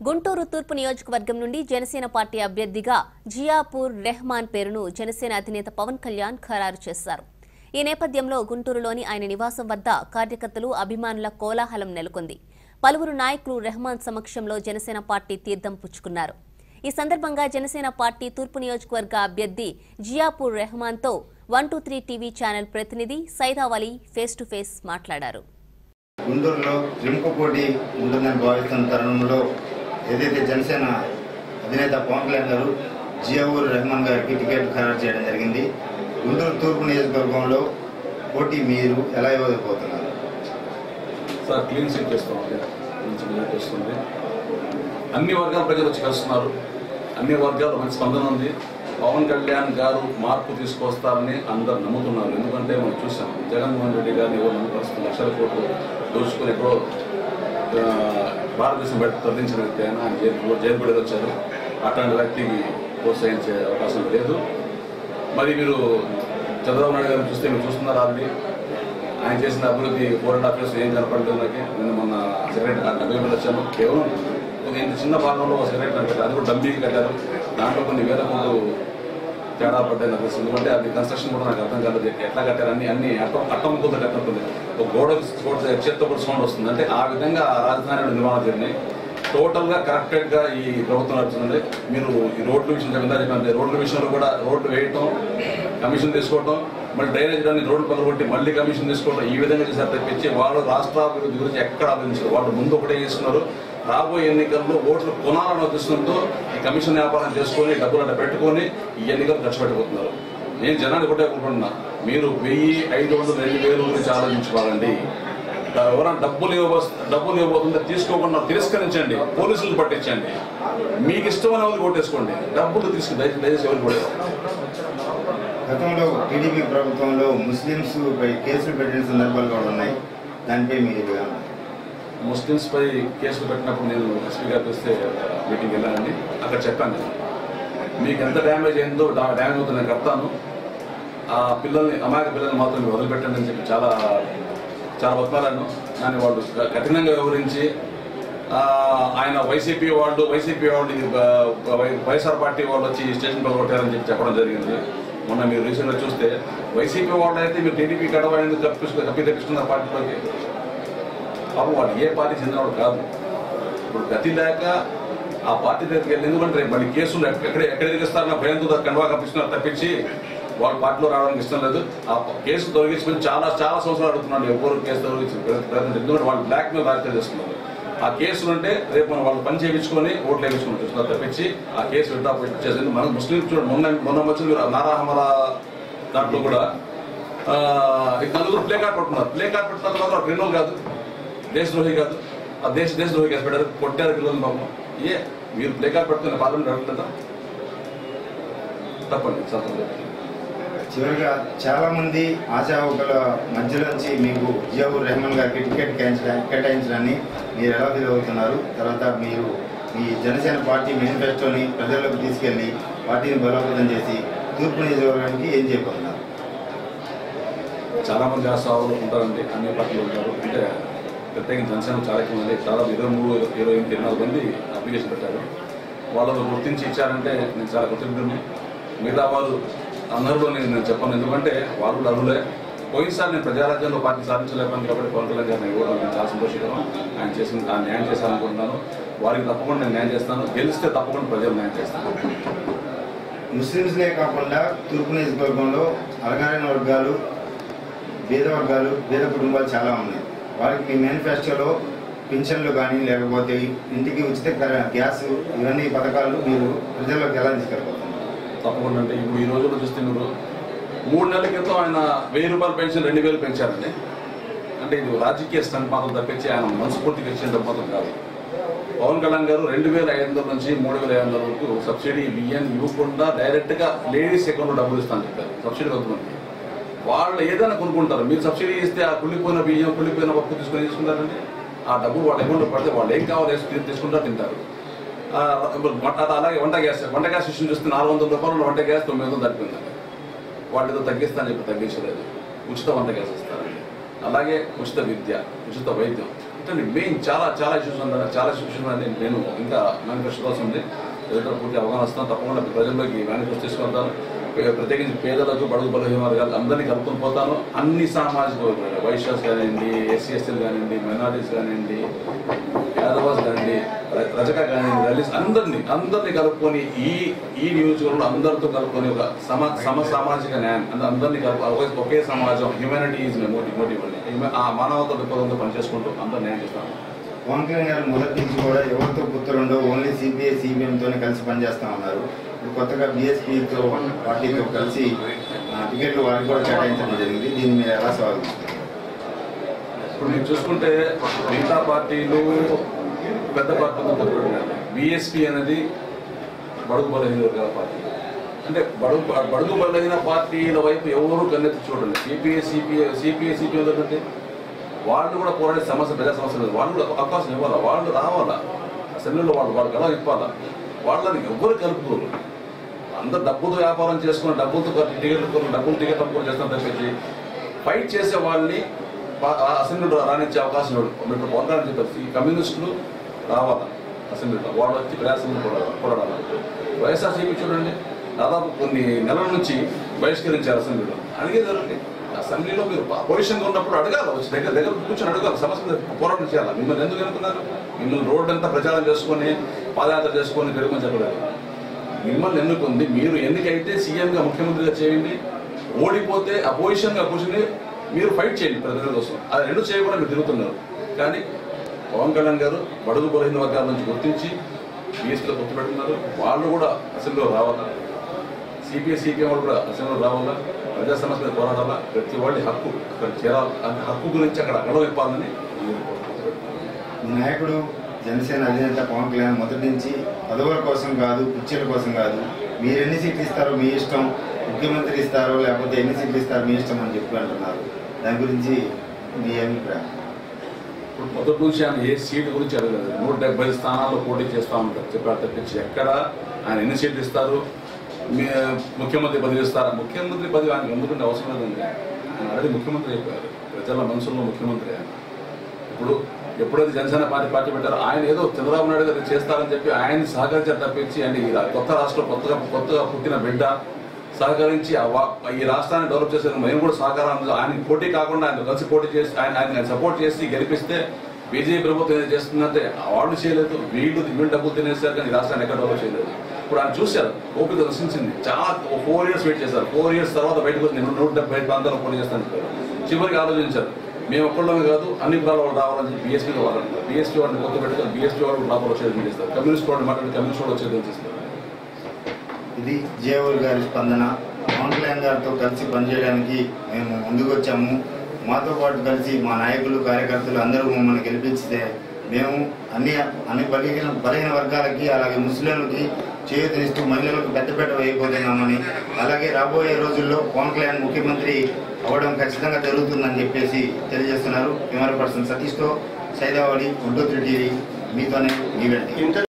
గుంటూరు తూర్పు నియోజకవర్గం నుండి జనసేన పార్టీ అభ్యర్థిగా జియాపూర్ రెహమాన్ పేరును జనసేన అధినేత పవన్ కళ్యాణ్ ఖరారు చేశారు ఈ నేపథ్యంలో గుంటూరులోని ఆయన నివాసం వద్ద కార్యకర్తలు అభిమానుల కోలాహలం నెలకొంది పలువురు నాయకులు రెహమాన్ సమక్షంలో జనసేన పార్టీ తీర్థం పుచ్చుకున్నారు ఈ సందర్భంగా జనసేన పార్టీ తూర్పు నియోజకవర్గ అభ్యర్థి జియాపూర్ రెహమాన్తో one two three TV channel ప్రతినిధి సైదావలి ఫేస్ టు ఫేస్ మాట్లాడారు గుంటూరులో త్రిముఖ పోటీ ఉంటుందని భావిస్తున్న తరుణంలో ఏదైతే జనసేన అధినేత పవన్ కళ్యాణ్ గారు జియావూర్ రెహమాన్ గారికి టికెట్ ఖరారు చేయడం జరిగింది గుంటూరు తూర్పు నియోజకవర్గంలో పోటీ మీరు ఎలా ఇవ్వబోతున్నారు సార్ క్లీన్ స్వీప్ చేస్తామండి మంచి రిజల్ట్ వస్తుంది అన్ని వర్గాల ప్రజలు వచ్చి కలుస్తున్నారు అన్ని వర్గాలు మంచి స్పందన ఉంది పవన్ కళ్యాణ్ గారు మార్పు తీసుకొస్తారని అందరు నమ్ముతున్నారు ఎందుకంటే మనం చూసాం జగన్మోహన్ రెడ్డి గారిని ఎవరు నమ్మకరుస్తున్న లక్షల కోట్లు దోచుకుని ఎక్కడో ఆ, భారతదేశం బయట తరలించిన వ్యక్తి అయినా ఆయన జైలు జైలు పడి వచ్చారు అట్లాంటి వ్యక్తికి ప్రోత్సహించే అవకాశం లేదు మరి మీరు చంద్రబాబు నాయుడు గారిని చూస్తే మీరు చూస్తున్నారు ఆల్రెడీ ఆయన చేసిన అభివృద్ధి ఫోర్ అండ్ హాఫ్ ఇయర్స్ ఏం కనపడలేదు నాకు నేను మొన్న సెక్రటరీ డబ్బే మీద వచ్చాను కేవలం ఒక ఇంత చిన్న భాగంలో ఒక సెక్రటరీ కట్టారు అది కూడా డబ్బీకి కట్టారు దాంట్లో కొన్ని వేల కోట్లు తేడా పడ్డాయి నాకు తెలుసు ఎందుకంటే అది కన్స్ట్రక్షన్ కూడా నాకు అర్థం కాలేదు ఎట్లా కట్టారు అన్ని అన్ని అట్టం అట్టం ముక్కలతో కట్టినట్టుంది ఒక గోడ చేత్తో కూడా సౌండ్ వస్తుంది అంటే ఆ విధంగా ఆ రాజధాని నిర్మాణం జరిగినాయి టోటల్గా కరెక్టెడ్గా ఈ ప్రభుత్వం నడుస్తుంది మీరు ఈ రోడ్ల విషయం చెప్పిన చెప్పండి రోడ్ల విషయంలో కూడా రోడ్లు వేయటం కమిషన్ తీసుకోవటం మళ్ళీ డ్రైనేజ్ దాన్ని రోడ్లు పగలగొట్టి మళ్ళీ కమిషన్ తీసుకోవడం ఈ విధంగా చేశారు తప్పించి వాళ్ళు రాష్ట్ర అభివృద్ధి గురించి ఎక్కడ ఆలోచించారు వాళ్ళు ముందు ఒకటే చేస్తున్నారు రాబోయే ఎన్నికల్లో ఓట్లు కొనాలని ఉద్దేశంతో ఈ కమిషన్ వ్యాపారం చేసుకొని డబ్బులు అట్లా పెట్టుకొని ఈ ఎన్నికలు ఖర్చు పెట్టబోతున్నారు నేను జనాన్ని ఒకటే అనుకుంటున్నా మీరు వెయ్యి ఐదు వందలు రెండు వేలు గురించి ఆలోచించుకోవాలండి ఎవరైనా డబ్బులు ఇవ్వ డబ్బులు ఇవ్వబోతుంటే తీసుకోకుండా తిరస్కరించండి పోలీసులు పట్టించండి మీకు ఇష్టమైన వాళ్ళు ఓటేసుకోండి డబ్బులు తీసుకు దయచేసి దయచేసి ఎవరు కూడా గతంలో టీడీపీ ప్రభుత్వంలో ముస్లింస్ పై కేసులు పెట్టిన సందర్భాలు కూడా ఉన్నాయి దానిపై మీరు ఏమన్నారు? ముస్లిమ్స్ పై కేసులు పెట్టినప్పుడు నేను ఎస్పీ గారికి వస్తే మీటింగ్ వెళ్ళానండి అక్కడ చెప్పాను నేను మీకు ఎంత డ్యామేజ్ అయిందో డా- డ్యామేజ్ అవుతుందో నేను కడతాను ఆ పిల్లల్ని అమాయక పిల్లల్ని మాత్రం మీరు వదిలిపెట్టండి అని చెప్పి చాలా చాలా బతమాలను కానీ వాళ్ళు క- కఠినంగా వివరించి ఆ, ఆయన వైసీపీ వాళ్ళు వైసీపీ వాళ్ళు ఇది బ- వై- వైఎస్ఆర్ పార్టీ వాళ్ళు వచ్చి స్టేషన్ పగలగొట్టారని చెప్పి చెప్పడం జరిగింది మొన్న మీరు రీసెంట్గా చూస్తే వైసీపీ వాళ్ళు అయితే మీరు టీడీపీ గడవ ఎందుకు కప్పిస్తు కప్పి తెప్పిస్తున్నారు పార్టీలోకి పాపం వాళ్ళు ఏ పార్టీ చెందినవాడు కాదు ఇప్పుడు గతి లేక ఆ పార్టీ దగ్గరికి వెళ్ళి ఎందుకంటే రేపు మళ్ళీ కేసులు ఎక్క- ఎక్కడ ఎక్కడ ఎదిగిస్తారన్న భయంతో కండువా కప్పిస్తున్నారు తప్పించి వాళ్ళ పార్టీలో రావడానికి ఇష్టం లేదు ఆ ప- కేసు తొలగించుకొని చాలా చాలా సంవత్సరాలు అడుగుతున్నాడు ఎవరు కేసు తొలగించి ప్రయత్నం ఎందుకంటే వాళ్ళు బ్లాక్ మెయిల్ రాజకీయాలు చేస్తున్నారు ఆ కేసులు అంటే రేపు మనం వాళ్ళు పని చేయించుకొని ఓట్లు వేయించుకొని చూస్తున్నారు తప్పించి ఆ కేసు విడ్డా చేసింది మనం ముస్లిం చూడండి మొన్న మొన్న వచ్చింది మీరు నారాహమల దాంట్లో కూడా ఆ, ఇక నలుగురు ప్లే కార్డ్ పట్టుకున్నారు ప్లే కార్డ్ పెట్టిన తర్వాత క్రిమినల్ కాదు దేశద్రోహి కాదు ఆ దేశ దేశద్రోహి కేసు పెట్టారు కొట్టారు పిల్లలు పాపం ఏ మీరు ప్లే కార్డ్ పెట్టుకుని పార్లమెంట్ అడుగుతుందా తప్పండి సంతకం చివరిగా చాలా మంది ఆశావకుల మధ్యలోంచి మీకు జియావుర్ రెహమాన్ గారికి టికెట్ కేటాయించడా- కేటాయించడాన్ని మీరు ఎలా ఫీల్ అవుతున్నారు తర్వాత మీరు మీ జనసేన పార్టీ మేనిఫెస్టోని ప్రజల్లోకి తీసుకెళ్లి పార్టీని బలోపేతం చేసి తూర్పు నియోజకవర్గానికి ఏం చేయబోతున్నారు చాలా మంది ఆశావాదులు ఉంటారండి అన్ని పార్టీలు ఉంటారు అంటే ప్రత్యేకించి జనసేన చాలా ఎక్కువ మంది దాదాపు ఇరవై మూడు ఇరవై ఎనిమిది ఇరవై నాలుగు మంది అప్లికేషన్ పెట్టారు వాళ్ళను గుర్తించి ఇచ్చారంటే నేను చాలా కృతజ్ఞుడిని మిగతా వాళ్ళు అందరిలో నేను నేను చెప్పను ఎందుకంటే వాళ్ళు కూడా అర్హులే పోయినసారి నేను ప్రజారాజ్యంలో పార్టీ సాధించలేకపోయింది కాబట్టి పవన్ కళ్యాణ్ గారిని ఇవ్వడం నేను చాలా సంతోషకరం ఆయన చేసిన ఆయన న్యాయం చేశారనుకుంటున్నాను వారికి తప్పకుండా నేను న్యాయం చేస్తాను గెలిస్తే తప్పకుండా ప్రజలు న్యాయం చేస్తాను ముస్లిమ్స్లే కాకుండా తూర్పు నియోజకవర్గంలో అలగారైన వర్గాలు పేద వర్గాలు పేద కుటుంబాలు చాలా ఉన్నాయి వారికి మీ మేనిఫెస్టోలో పింఛన్లు కానీ లేకపోతే ఇంటికి ఉచిత కర- గ్యాస్ ఇవన్నీ పథకాలు మీరు ప్రజల్లోకి ఎలా తీసుకెళ్ళిపోతున్నారు తప్పకుండా అంటే ఇప్పుడు ఈ రోజుల్లో చూస్తే మీరు మూడు నెలల క్రితం ఆయన వెయ్యి రూపాయలు పెన్షన్ రెండు వేలు పెంచారండి అంటే ఇది రాజకీయ స్టంట్ మాత్రం తప్పించి ఆయన మనస్ఫూర్తిగా ఇచ్చిన డబ్బు మాత్రం కాదు పవన్ కళ్యాణ్ గారు రెండు వేల ఐదు వందల నుంచి మూడు వేల ఐదు వందల వరకు సబ్సిడీ బియ్యం ఇవ్వకుండా డైరెక్ట్గా లేడీస్ అకౌంట్లో డబ్బులు ఇస్తాను చెప్పారు సబ్సిడీ కొంతమంది వాళ్ళు ఏదైనా కొనుక్కుంటారు మీరు సబ్సిడీ ఇస్తే ఆ కుళ్ళిపోయిన బియ్యం కుళ్ళిపోయిన పప్పు తీసుకొని తీసుకుంటారండి ఆ డబ్బు వాళ్ళ అకౌంట్లో పడితే వాళ్ళు ఏం కావాలి వేసుకుని తీసుకుంటారు తింటారు ఆ, ఇప్పుడు వంట అది అలాగే వంట గ్యాస్ వంట గ్యాస్ విషయం చూస్తే నాలుగు వందల రూపాయలు వంట గ్యాస్ తొమ్మిది వందలు తగ్గిపోయిందండి వాళ్ళు ఏదో తగ్గిస్తా అని చెప్పి తగ్గించలేదు ఉచిత వంట గ్యాస్ ఇస్తారండి అలాగే ఉచిత విద్య ఉచిత వైద్యం ఇట్లాంటి మెయిన్ చాలా చాలా ఇష్యూస్ ఉన్నాయి చాలా ఇష్యూస్ ఉన్నాయి నేను ఇంకా మేనిఫెస్టో కోసం ఉంది ఏదో పూర్తి అవగాహన వస్తాను తప్పకుండా ప్రజల్లోకి మేనిఫెస్టో తీసుకెళ్తాను పే- ప్రత్యేకించి పేదలకు బడుగు బలహీన వర్గాలు అందరినీ కలుపుకొని పోతాను అన్ని సామాజిక వర్గాలు వైశ్యాస్ కానివ్వండి ఎస్సీ ఎస్టీలు కానివ్వండి మైనారిటీస్ కానివ్వండి యాదవాస్ కానివ్వండి ర- రజక కానివ్వండి దళిస్ అందరినీ అందరినీ కలుపుకొని ఈ ఈ నియోజకవర్గంలో అందరితో కలుపుకొని ఒక సమ సమ సామాజిక న్యాయం అంటే అందరినీ కలుపు ఒకే- ఒకే సమాజం హ్యూమానిటీ ఈజ్ మోటివ్ మోటివ్ అండి హ్యూమ- ఆ మానవత దృక్పథంతో పనిచేసుకుంటూ అందరూ న్యాయం చేస్తాను పవన్ కళ్యాణ్ గారు మొదటి నుంచి కూడా ఎవరితో పుత్రుండో ఓన్లీ సిపిఐ సిపిఎంతోనే కలిసి పనిచేస్తా ఉన్నారు ఇప్పుడు కొత్తగా బీఎస్పీతో పార్టీతో కలిసి ఆ, టికెట్లు వారికి కూడా కేటాయించడం జరిగింది దీన్ని మీరు ఎలా స్వాగతిస్తారు ఇప్పుడు మీరు చూసుకుంటే మిగతా పార్టీలు పెద్ద పార్టీలతో బీఎస్పీ అనేది బడుగు బలహీన వర్గాల పార్టీ అంటే బడుగు బడుగు బలహీన పార్టీల వైపు ఎవరు కన్నెత్తి చూడండి సిపిఐ సిపిఐ సిపిఐ సిపిఐ అంటే వాళ్ళు కూడా పోరాడే సమస్య ప్రజా సమస్య లేదు వాళ్ళు కూడా అవకాశం ఇవ్వాలా వాళ్ళు రావాలా అసెంబ్లీలో వాళ్ళు వాళ్ళు గడవ ఇవ్వాలా వాళ్ళని ఎవరు కలుపుకోరు అందరు డబ్బుతో వ్యాపారం చేసుకుని డబ్బులతో ఖర్చు టికెట్లు కొనుక్కొని డబ్బులు టికెట్ అమ్ముకొని చేస్తాం తప్పించి ఫైట్ చేసే వాళ్ళని పా- ఆ అసెంబ్లీలో రానిచ్చే అవకాశం ఇవ్వడు మీరు పోరాడని చెప్పేసి ఈ కమ్యూనిస్టులు రావాలా అసెంబ్లీలో వాళ్ళు వచ్చి ప్రయాసం పోరాడాలి వైఎస్ఆర్సీపీ చూడండి దాదాపు కొన్ని నెలల నుంచి బహిష్కరించారు అసెంబ్లీలో అడిగేది ఎవరండి అసెంబ్లీలో మీరు అపోజిషన్గా ఉన్నప్పుడు అడగాలి వచ్చి దగ్గర దగ్గర కూర్చొని అడగాలి సమస్య మీద పోరాటం చేయాలి మిమ్మల్ని ఎందుకు ఎన్నుకున్నారు మిమ్మల్ని రోడ్డు అంతా ప్రచారం చేసుకొని పాదయాత్ర చేసుకొని పెరుగుకొని చెప్పలేదు మిమ్మల్ని ఎన్నుకుంది మీరు ఎన్నికైతే సీఎంగా ముఖ్యమంత్రిగా చేయండి ఓడిపోతే అపోజిషన్గా కూర్చుని మీరు ఫైట్ చేయండి ప్రజల కోసం అది రెండు చేయకుండా మీరు తిరుగుతున్నారు కానీ పవన్ కళ్యాణ్ గారు బడుగు బలహీన వర్గాల నుంచి గుర్తించి బీఎస్పీలో గుర్తుపెడుతున్నారు వాళ్ళు కూడా అసెంబ్లీలో రావాలా సిపిఐ సిపిఎం వాళ్ళు కూడా అసెంబ్లీలో రావాలా ప్రజా సమస్య మీద పోరాడాలా ప్రతి వాళ్ళ హక్కు అక్కడ చేరాలి ఆ హక్కు గురించి అక్కడ గడవ ఇవ్వాలని నేను కోరుకుంటున్నాను. మీ నాయకుడు జనసేన అధినేత పవన్ కళ్యాణ్ మొదటి నుంచి పదవుల కోసం కాదు కుర్చీల కోసం కాదు మీరు ఎన్ని సీట్లు ఇస్తారో మీ ఇష్టం ముఖ్యమంత్రి ఇస్తారో లేకపోతే ఎన్ని సీట్లు ఇస్తారో మీ ఇష్టం అని చెప్పి అంటున్నారు దాని గురించి మీ అభిప్రాయం ఇప్పుడు మొదటి నుంచి ఆయన ఏ సీటు గురించి అడగలేదు నూట డెబ్బై స్థానాల్లో పోటీ చేస్తా ఉంటారు చెప్పారు తప్పించి ఎక్కడ ఆయన ఎన్ని సీట్లు ఇస్తారు మీ ముఖ్యమంత్రి పదవి ఇస్తారా ముఖ్యమంత్రి పదవి ఆయనకు ఎందుకంటే అవసరం లేదండి ఆయన ఆల్రెడీ ముఖ్యమంత్రి అయిపోయారు ప్రజల మనసుల్లో ముఖ్యమంత్రి ఆయన ఇప్పుడు ఎప్పుడైతే జనసేన పార్టీ పార్టీ పెట్టారో ఆయన ఏదో చంద్రబాబు నాయుడు గారు చేస్తారని చెప్పి ఆయన సహకరించారు తప్పించి అండ్ ఈ రా- కొత్త రాష్ట్రం కొత్తగా కొత్తగా పుట్టిన బిడ్డ సహకరించి ఆ వా- ఈ రాష్ట్రాన్ని డెవలప్ చేసేందుకు మేము కూడా సహకారం ఆయన పోటీ కాకుండా ఆయన కలిసి పోటీ చేసి ఆయన ఆయన సపోర్ట్ చేసి గెలిపిస్తే బీజేపీ ప్రభుత్వం ఏం చేస్తుందంటే వాళ్ళు చేయలేదు వీళ్ళు వీళ్ళు డబ్బులు తినేసారు కానీ ఈ రాష్ట్రాన్ని ఎక్కడ డెవలప్ చేయలేదు ఇప్పుడు ఆయన చూశారు ఓపిక నశించింది చాలా ఫోర్ ఇయర్స్ వెయిట్ చేశారు ఫోర్ ఇయర్స్ తర్వాత బయటకు వచ్చి నేను నూట డెబ్బై ప్రాంతాల్లో పోటీ చేస్తాను చెప్పారు. చివరికి ఆలోచించారు మేము ఒక్కళ్ళమే కాదు అన్ని కులాల వాళ్ళు రావాలని చెప్పి బీఎస్పీ వాళ్ళు అంటారు బీఎస్పీ వాళ్ళని కొత్త పెట్టుకొని బీఎస్పీ వాళ్ళు రాబోలు వచ్చేది చేస్తారు కమ్యూనిస్ట్ వాళ్ళు మాట్లాడి కమ్యూనిస్ట్ వాళ్ళు వచ్చేది చేస్తారు ఇది జేవూర్ గారి స్పందన పవన్ కళ్యాణ్ గారితో కలిసి పనిచేయడానికి మేము ముందుకు వచ్చాము మాతో పాటు కలిసి మా నాయకులు కార్యకర్తలు అందరూ మమ్మల్ని గెలిపించితే మేము అన్ని అన్ని బలహీన బలహీన వర్గాలకి అలాగే ముస్లింలకి చేయూతనిస్తూ మహిళలకు పెద్దపేట వేయబోతున్నామని అలాగే రాబోయే రోజుల్లో పవన్ కళ్యాణ్ ముఖ్యమంత్రి అవ్వడం ఖచ్చితంగా జరుగుతుందని చెప్పేసి తెలియజేస్తున్నారు కెమెరా పర్సన్ సతీష్తో సైదావాడి గుంటూరు టీవీ మీతోనే మీ వెంట